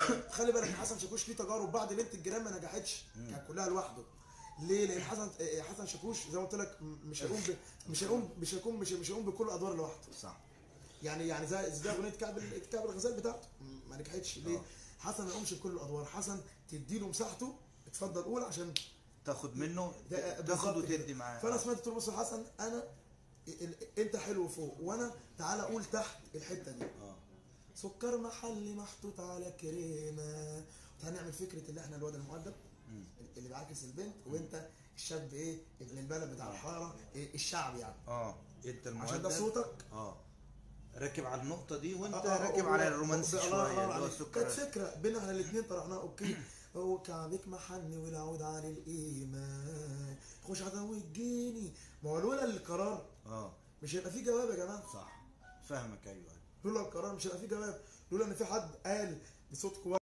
خلي بالك حسن شاكوش ليه تجارب بعد بنت الجيران ما نجحتش كانت كلها لوحده ليه؟ لان حسن آه، حسن شاكوش زي ما قلت لك م- مش هيقوم ب... مش هيقوم مش هيقوم مش, مش هيقوم بكل الادوار لوحده صح يعني يعني زي زي اغنيه كعب ال- كعب الغزال بتاعته م- ما نجحتش ليه؟ آه. حسن ما يقومش بكل الادوار حسن تديله مساحته اتفضل قول عشان تاخد منه ده- تاخد بالظبط كده. وتدي معاه فانا سمعت قلت له بص يا حسن انا ال- ال- انت حلو فوق وانا تعالى قول تحت الحته دي اه سكر محلي محطوط على كريمه تعالى نعمل فكره اللي احنا الواد المؤدب مم. اللي بيعاكس البنت وانت الشاب ايه ابن البلد بتاع الحاره إيه الشعب يعني اه انت المؤدب عشان ده صوتك اه راكب على النقطة دي وانت آه، آه، راكب آه، على آه، الرومانسي الله- شوية الله اللي هو عليك. السكر كانت فكره بينا احنا الاثنين طرحناها اوكي هو كعبك محني والعود على الايمان خش عدن وتجيني ما هو لولا القرار اه مش هيبقى في جواب يا جماعه صح فاهمك ايوه لولا القرار مش هيبقى في جواب لولا ان في حد قال بصوت كويس